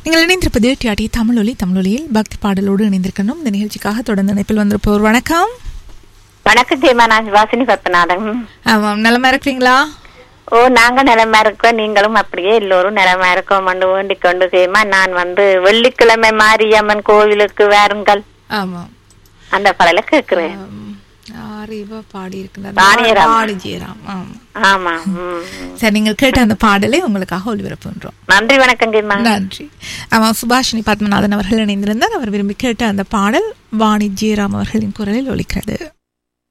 நீங்கள் இணைந்திருப்பது டிஆர்டி தமிழொலி தமிழொலியில் பக்தி பாடலோடு இணைந்திருக்கணும் இந்த நிகழ்ச்சிக்காக தொடர்ந்து இணைப்பில் வந்திருப்போர் வணக்கம் வணக்கம் ஜெயமா நான் வாசினி பத்மநாதன் ஆமாம் நலமா இருக்கிறீங்களா ஓ நாங்க நிலமா இருக்கோம் நீங்களும் அப்படியே எல்லோரும் நிலமா இருக்கோம் என்று வேண்டிக் கொண்டு ஜெயமா நான் வந்து வெள்ளிக்கிழமை மாரியம்மன் கோவிலுக்கு வாருங்கள் ஆமாம் அந்த பாடல கேட்கிறேன் ஆம், யார் இவ பாடி வாணியராம். வாணி ஜெயராம் ஆமாம் ஆமா ம். சரி நீங்கள் கேட்ட அந்த பாடலை உங்களுக்காக ஒளிபரப்புன்றோம் நன்றி வணக்கம் ஜெயமா நன்றி ஆமாம் சுபாஷினி பத்மநாதன் அவர்கள் இணைந்திருந்தார் அவர் விரும்பி கேட்ட அந்த பாடல் வாணி ஜெயராம் அவர்களின் குரலில் ஒலிக்கிறது